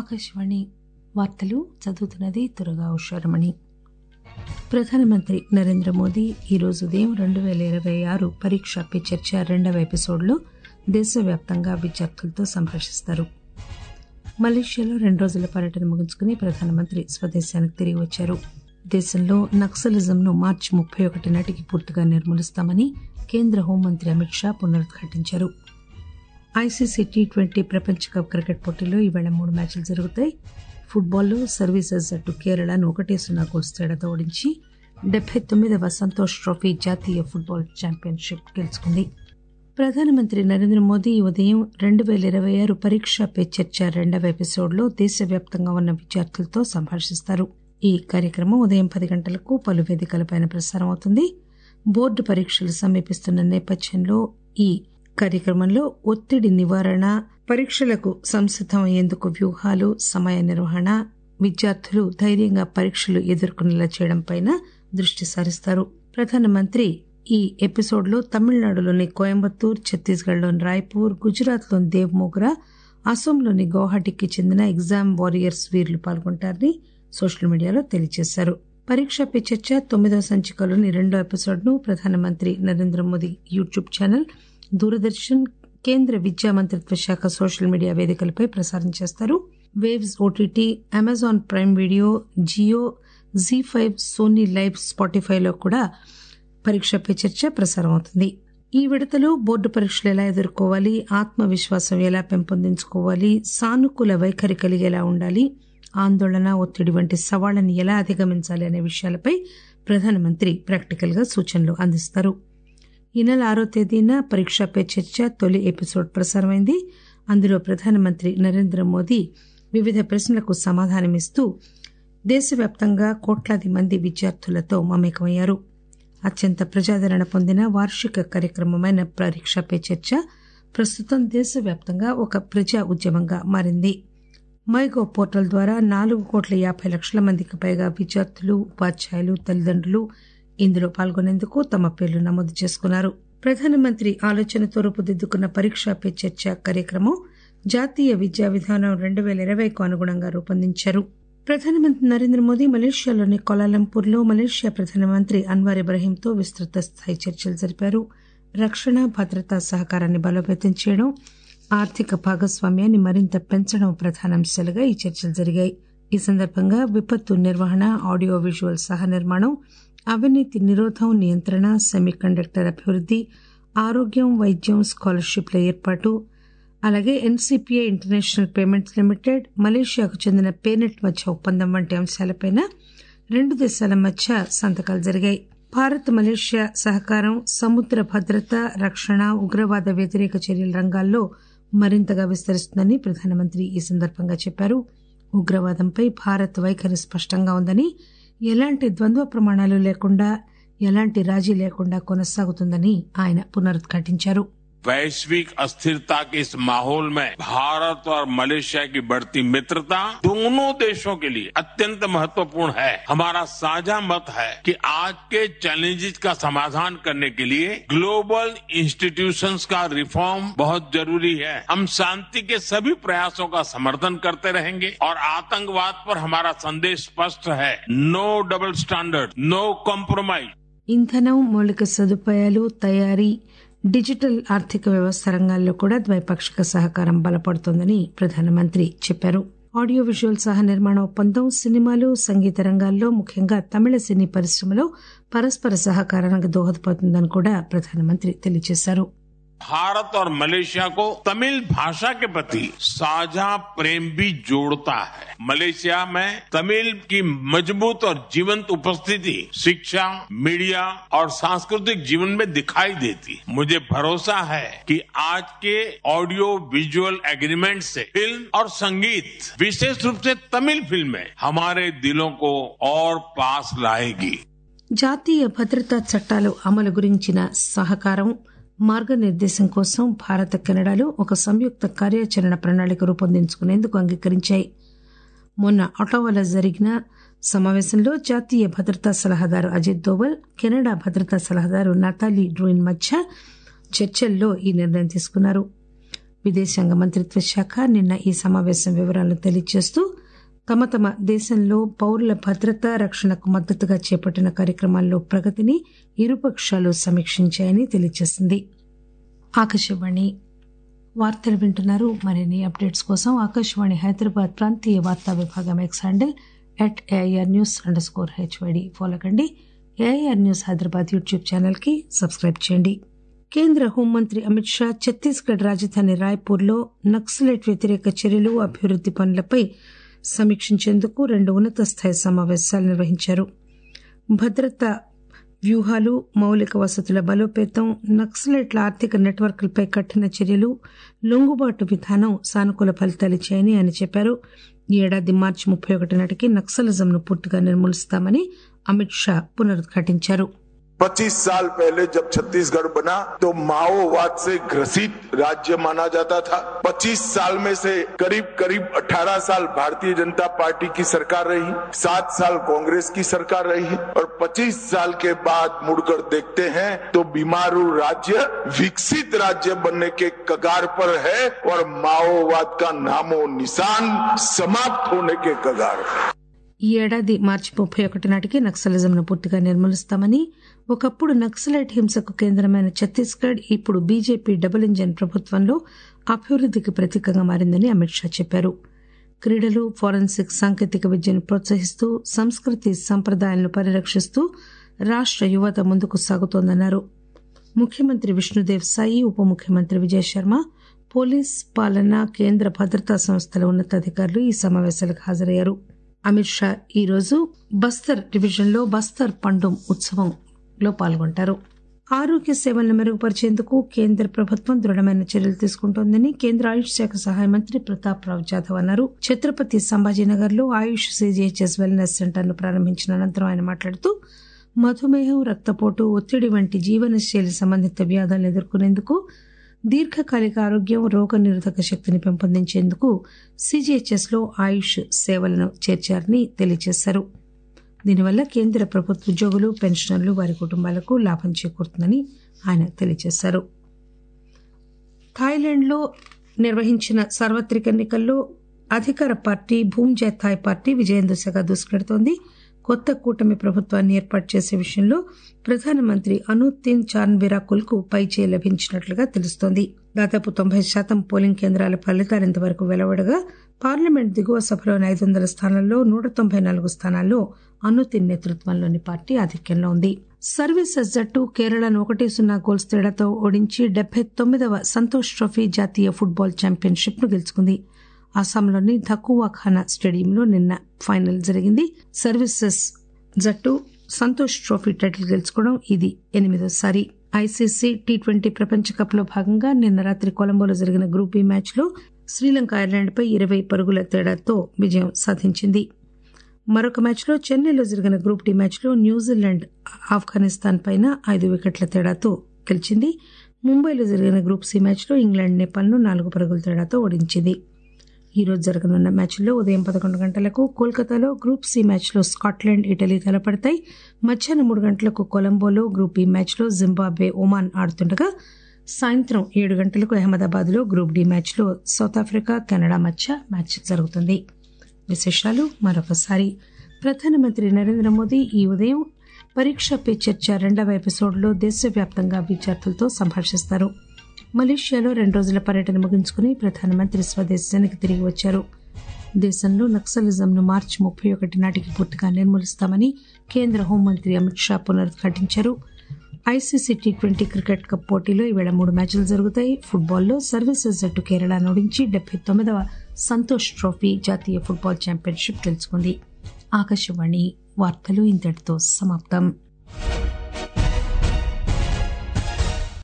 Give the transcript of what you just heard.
ఆకాశవాణి వార్తలు చదువుతున్నది తురగా ఉషారమణి ప్రధానమంత్రి నరేంద్ర మోదీ ఈరోజు ఉదయం రెండు పేల ఇరవై ఆరు పరీక్ష పే చర్చ రెండవ ఎపిసోడ్లో దేశవ్యాప్తంగా విద్యార్థులతో సంభాషిస్తారు మలేషియాలో రెండు రోజుల పర్యటన ముగించుకుని ప్రధానమంత్రి స్వదేశానికి తిరిగి వచ్చారు దేశంలో నక్సలిజంను మార్చి ముప్పై ఒకటి నాటికి పూర్తిగా నిర్మూలిస్తామని కేంద్ర హోంమంత్రి అమిత్ షా పునరుద్ఘాటించారు ఐసీసీ టీ ట్వంటీ ప్రపంచ కప్ క్రికెట్ పోటీలో ఈవేళ మూడు మ్యాచ్లు జరుగుతాయి ఫుట్బాల్లో సర్వీసెస్ జట్టు కేరళను ఒకటే సున్నా గోల్స్ తేడాతో ఓడించి డెబ్బై తొమ్మిదవ సంతోష్ ట్రోఫీ జాతీయ ఫుట్బాల్ ఛాంపియన్షిప్ గెలుచుకుంది ప్రధానమంత్రి నరేంద్ర మోదీ ఈ ఉదయం రెండు పేల ఇరవై ఆరు పరీక్ష పే చర్చ రెండవ ఎపిసోడ్లో దేశవ్యాప్తంగా ఉన్న విద్యార్థులతో సంభాషిస్తారు ఈ కార్యక్రమం ఉదయం పది గంటలకు పలు వేదికలపై ప్రసారం అవుతుంది బోర్డు పరీక్షలు సమీపిస్తున్న నేపథ్యంలో ఈ కార్యక్రమంలో ఒత్తిడి నివారణ పరీక్షలకు సంసిద్దం అయ్యేందుకు వ్యూహాలు సమయ నిర్వహణ విద్యార్థులు ధైర్యంగా పరీక్షలు ఎదుర్కొనేలా చేయడంపై దృష్టి సారిస్తారు ప్రధానమంత్రి ఈ ఎపిసోడ్లో తమిళనాడులోని కోయంబత్తూర్ ఛత్తీస్గఢ్లోని రాయ్పూర్ గుజరాత్లోని దేవ్మోగ్రా అసోంలోని గౌహాటికి చెందిన ఎగ్జామ్ వారియర్స్ వీరులు పాల్గొంటారని సోషల్ మీడియాలో తెలియజేశారు పరీక్ష పే చర్చ తొమ్మిదవ సంచికలోని రెండో ఎపిసోడ్ను ప్రధానమంత్రి నరేంద్ర మోదీ యూట్యూబ్ ఛానల్ దూరదర్శన్ కేంద్ర విద్యా మంత్రిత్వ శాఖ సోషల్ మీడియా వేదికలపై ప్రసారం చేస్తారు waves OTT Amazon prime video Jio Zee five Sony live స్పాటిఫైలో కూడా పరీక్ష పే చర్చ ప్రసారం అవుతుంది ఈ విడతలో బోర్డు పరీక్షలు ఎలా ఎదుర్కోవాలి ఆత్మవిశ్వాసం ఎలా పెంపొందించుకోవాలి సానుకూల వైఖరి కలిగేలా ఉండాలి ఆందోళన ఒత్తిడి వంటి సవాళ్లను ఎలా అధిగమించాలి అనే విషయాలపై ప్రధానమంత్రి ప్రాక్టికల్ గా సూచనలు అందిస్తారు ఈ నెల ఆరో తేదీన పరీక్ష పే చర్చ తొలి ఎపిసోడ్ ప్రసారమైంది అందులో ప్రధానమంత్రి నరేంద్ర మోదీ వివిధ ప్రశ్నలకు సమాధానమిస్తూ దేశవ్యాప్తంగా కోట్లాది మంది విద్యార్థులతో మమేకమయ్యారు అత్యంత ప్రజాదరణ పొందిన వార్షిక కార్యక్రమమైన పరీక్ష పే చర్చ ప్రస్తుతం దేశవ్యాప్తంగా ఒక ప్రజా ఉద్యమంగా మారింది మైగో పోర్టల్ ద్వారా నాలుగు కోట్ల యాభై లక్షల మందికి పైగా విద్యార్థులు ఉపాధ్యాయులు తల్లిదండ్రులు ఇందులో పాల్గొనేందుకు తమ పేర్లు నమోదు చేసుకున్నారు ప్రధానమంత్రి ఆలోచనతో రూపుదిద్దుకున్న పరీక్ష పే చర్చ కార్యక్రమం జాతీయ విద్యా విధానం రెండు పేల ఇరవైకు అనుగుణంగా రూపొందించారు ప్రధానమంత్రి నరేంద్ర మోదీ మలేషియాలోని కోలాలంపూర్లో మలేషియా ప్రధానమంత్రి అన్వర్ ఇబ్రహీంతో విస్తృత స్థాయి చర్చలు జరిపారు రక్షణ భద్రతా సహకారాన్ని బలోపేతం చేయడం ఆర్థిక భాగస్వామ్యాన్ని మరింత పెంచడం ప్రధానాంశాలుగా ఈ చర్చలు జరిగాయి ఈ సందర్భంగా విపత్తు నిర్వహణ ఆడియో విజువల్ సహ నిర్మాణం అవినీతి నిరోధం నియంత్రణ సెమీ కండక్టర్ అభివృద్ది ఆరోగ్యం వైద్యం స్కాలర్షిప్ల ఏర్పాటు అలాగే ఎన్సీపీఐ ఇంటర్నేషనల్ పేమెంట్స్ లిమిటెడ్ మలేషియాకు చెందిన పేనెట్ మధ్య ఒప్పందం వంటి అంశాలపై రెండు దేశాల మధ్య సంతకాలు జరిగాయి భారత్ మలేషియా సహకారం సముద్ర భద్రత రక్షణ ఉగ్రవాద వ్యతిరేక చర్యల రంగాల్లో మరింతగా విస్తరిస్తుందని ప్రధానమంత్రి ఈ సందర్భంగా చెప్పారు ఉగ్రవాదంపై భారత్ వైఖరి స్పష్టంగా ఉందని ఎలాంటి ద్వంద్వ ప్రమాణాలు లేకుండా ఎలాంటి రాజీ లేకుండా కొనసాగుతుందని ఆయన పునరుద్ఘాటించారు वैश्विक अस्थिरता के इस माहौल में भारत और मलेशिया की बढ़ती मित्रता दोनों देशों के लिए अत्यंत महत्वपूर्ण है हमारा साझा मत है कि आज के चैलेंजेस का समाधान करने के लिए ग्लोबल इंस्टीट्यूशंस का रिफॉर्म बहुत जरूरी है हम शांति के सभी प्रयासों का समर्थन करते रहेंगे और आतंकवाद पर हमारा संदेश स्पष्ट है no double standard no compromise ఇంధనం మౌలిక సదుపాయాలు తయారీ డిజిటల్ ఆర్థిక వ్యవస్థ రంగాల్లో కూడా ద్వైపాక్షిక సహకారం బలపడుతోందని ప్రధానమంత్రి చెప్పారు ఆడియో విజువల్ సహ నిర్మాణ ఒప్పందం సినిమాలు సంగీత రంగాల్లో ముఖ్యంగా తమిళ సినీ పరిశ్రమలో పరస్పర సహకారానికి దోహదపడుతుందని కూడా ప్రధానమంత్రి తెలియజేశారు भारत और मलेशिया को तमिल भाषा के प्रति साझा प्रेम भी जोड़ता है मलेशिया में तमिल की मजबूत और जीवंत उपस्थिति शिक्षा मीडिया और सांस्कृतिक जीवन में दिखाई देती है मुझे भरोसा है कि आज के ऑडियो विजुअल एग्रीमेंट से फिल्म और संगीत विशेष रूप से तमिल फिल्में हमारे दिलों को और पास लाएगी జాతీయ భద్రతా చట్టాలు అమలు గురించిన సహకారం మార్గనిర్దేశం కోసం భారత్ కెనడాలు ఒక సంయుక్త కార్యాచరణ ప్రణాళిక రూపొందించుకునేందుకు అంగీకరించాయి మొన్న ఒటోవాలో జరిగిన సమావేశంలో జాతీయ భద్రతా సలహాదారు అజిత్ దోవల్ కెనడా భద్రతా సలహాదారు నతాలీ డ్రూయిన్ మధ్య చర్చల్లో ఈ నిర్ణయం తీసుకున్నారు విదేశాంగ మంత్రిత్వ శాఖ నిన్న ఈ సమావేశం వివరాలను తెలియజేస్తూ తమ తమ దేశంలో పౌరుల భద్రత రక్షణకు మద్దతుగా చేపట్టిన కార్యక్రమాల్లో ప్రగతిని ఇరుపక్షాలు సమీక్షించాయని తెలియజేసింది ఆకాశవాణి వార్తలు వింటున్నారు మరిన్ని అప్డేట్స్ కోసం ఆకాశవాణి హైదరాబాద్ ప్రాంతీయ వార్తా విభాగం X handle at AIR news under score HYD follow కండి AIR news Hyderabad YouTube channel కి సబ్స్క్రైబ్ చేయండి కేంద్ర హోంమంత్రి అమిత్ షా ఛత్తీస్గఢ్ రాజధాని రాయ్పూర్లో నక్సలైట్ వ్యతిరేక చర్యలు అభివృద్ది పనులపై సమీక్షించేందుకు రెండు ఉన్నత స్థాయి సమావేశాలు నిర్వహించారు భద్రతా వ్యూహాలు మౌలిక వసతుల బలోపేతం నక్సలైట్ల ఆర్థిక నెట్వర్క్లపై కఠిన చర్యలు లొంగుబాటు విధానం సానుకూల ఫలితాలిచ్చాయని ఆయన చెప్పారు ఈ ఏడాది మార్చి ముప్పై ఒకటి నాటికి నక్సలిజంను పూర్తిగా నిర్మూలిస్తామని అమిత్ షా పునరుద్ఘాటించారు पच्चीस साल पहले जब छत्तीसगढ़ बना तो माओवाद से ग्रसित राज्य माना जाता था 25 साल में से करीब करीब 18 साल भारतीय जनता पार्टी की सरकार रही सात साल कांग्रेस की सरकार रही और 25 साल के बाद मुड़कर देखते हैं तो बीमारू राज्य विकसित राज्य बनने के कगार पर है और माओवाद का नामो निशान समाप्त होने के कगार पर ఈ ఏడాది మార్చి ముప్పై ఒకటి నాటికి నక్సలిజంను పూర్తిగా నిర్మూలిస్తామని ఒకప్పుడు నక్సలైట్ హింసకు కేంద్రమైన ఛత్తీస్గఢ్ ఇప్పుడు బీజేపీ డబుల్ ఇంజన్ ప్రభుత్వంలో అభివృద్దికి ప్రతీకగా మారిందని అమిత్ షా చెప్పారు క్రీడలు ఫోరెన్సిక్ సాంకేతిక విద్యను ప్రోత్సహిస్తూ సంస్కృతి సంప్రదాయాలను పరిరక్షిస్తూ రాష్ట యువత ముందుకు సాగుతోందన్నారు ముఖ్యమంత్రి విష్ణుదేవ్ సాయి ఉప ముఖ్యమంత్రి విజయ్ శర్మ పోలీస్ పాలన కేంద్ర భద్రతా సంస్థల ఉన్నతాధికారులు ఈ సమావేశాలకు హాజరయ్యారు అమిత్ షా ఈరోజు బస్తర్ డివిజన్లో బస్తర్ పండుం ఉత్సవంలో పాల్గొంటారు ఆరోగ్య సేవలను మెరుగుపరిచేందుకు కేంద్ర ప్రభుత్వం దృఢమైన చర్యలు తీసుకుంటోందని కేంద్ర ఆయుష్ శాఖ సహాయ మంత్రి ప్రతాప్ రావు జాదవ్ అన్నారు ఛత్రపతి సంభాజీనగర్ లో ఆయుష్ సీజీహెచ్ఎస్ వెల్నెస్ సెంటర్ ను ప్రారంభించిన అనంతరం ఆయన మాట్లాడుతూ మధుమేహం రక్తపోటు ఒత్తిడి వంటి జీవనశైలి సంబంధిత వ్యాధులను ఎదుర్కొనేందుకు దీర్ఘకాలిక ఆరోగ్యం రోగ నిరోధక శక్తిని పెంపొందించేందుకు సీజీహెచ్ఎస్ లో ఆయుష్ సేవలను చేర్చారని తెలియజేశారు దీనివల్ల కేంద్ర ప్రభుత్వ ఉద్యోగులు పెన్షనర్లు వారి కుటుంబాలకు లాభం చేకూరుతుందని ఆయన తెలియజేశారు థాయిలాండ్లో నిర్వహించిన సార్వత్రిక ఎన్నికల్లో అధికార పార్టీ భూమ్జాయ్ థాయ్ పార్టీ విజయం దిశగా దూసుకెడుతోంది కొత్త కూటమి ప్రభుత్వాన్ని ఏర్పాటు చేసే విషయంలో ప్రధానమంత్రి అనుద్దీన్ చాన్ విరాకుల్ కు పైచే లభించినట్లుగా తెలుస్తోంది దాదాపు తొంభై శాతం పోలింగ్ కేంద్రాల ఫలితాలు ఇంతవరకు వెలువడగా పార్లమెంట్ దిగువ సభలోని ఐదు వందల స్థానాల్లో నూట తొంభై నాలుగు స్థానాల్లో అనుద్దీన్ నేతృత్వంలోని పార్టీ ఆధిక్యంలో ఉంది సర్వీసెస్ జట్టు కేరళను ఒకటి సున్నా గోల్స్ తేడాతో ఓడించి డెబ్బై తొమ్మిదవ సంతోష్ ట్రోఫీ జాతీయ ఫుట్బాల్ ఛాంపియన్షిప్ ను గెలుచుకుంది అస్సాంలోని ధకువాఖానా స్టేడియంలో నిన్న ఫైనల్ జరిగింది సర్వీసెస్ జట్టు సంతోష్ ట్రోఫీ టైటిల్ గెలుచుకోవడం ఇది ఎనిమిదోసారి ఐసీసీ టీ ట్వంటీ ప్రపంచ కప్ లో భాగంగా నిన్న రాత్రి కొలంబోలో జరిగిన గ్రూప్ ఈ మ్యాచ్ లో శ్రీలంక ఐర్లాండ్ పై ఇరవై పరుగుల తేడాతో విజయం సాధించింది మరొక మ్యాచ్లో చెన్నైలో జరిగిన గ్రూప్ డి మ్యాచ్లో న్యూజిలాండ్ ఆఫ్ఘనిస్తాన్ పైన ఐదు వికెట్ల తేడాతో గెలిచింది ముంబైలో జరిగిన గ్రూప్ సి మ్యాచ్లో ఇంగ్లాండ్ నేపాల్ను నాలుగు పరుగుల తేడాతో ఓడించింది ఈ రోజు జరగనున్న మ్యాచ్లో ఉదయం పదకొండు గంటలకు కోల్కతాలో గ్రూప్ సి మ్యాచ్లో స్కాట్లాండ్ ఇటలీ తలపడతాయి మధ్యాహ్నం మూడు గంటలకు కొలంబోలో గ్రూప్ ఈ మ్యాచ్లో జింబాబ్వే ఒమాన్ ఆడుతుండగా సాయంత్రం ఏడు గంటలకు అహ్మదాబాద్లో గ్రూప్ డి మ్యాచ్లో సౌత్ ఆఫ్రికా కెనడా మధ్య మ్యాచ్ జరుగుతుంది విశేషాలు మరొకసారి ప్రధానమంత్రి నరేంద్ర మోదీ ఈ ఉదయం పరీక్ష పే చర్చ రెండవ ఎపిసోడ్లో దేశవ్యాప్తంగా విద్యార్థులతో సంభాషిస్తారు మలేషియాలో రెండు రోజుల పర్యటన ముగించుకుని ప్రధానమంత్రి స్వదేశానికి తిరిగి వచ్చారు దేశంలో నక్సలిజంను మార్చి ముప్పై ఒకటి నాటికి పూర్తిగా నిర్మూలిస్తామని కేంద్ర హోంమంత్రి అమిత్ షా పునరుద్ఘాటించారు ICC T twenty cricket cup పోటీలో ఈవేళ మూడు మ్యాచ్లు జరుగుతాయి ఫుట్బాల్లో సర్వీసెస్ జట్టు కేరళ ఓడించి డెబ్బై తొమ్మిదవ సంతోష్ ట్రోఫీ జాతీయ ఫుట్బాల్ ఛాంపియన్షిప్ గెలుచుకుంది ఆకాశవాణి వార్తలు ఇంతటితో సమాప్తం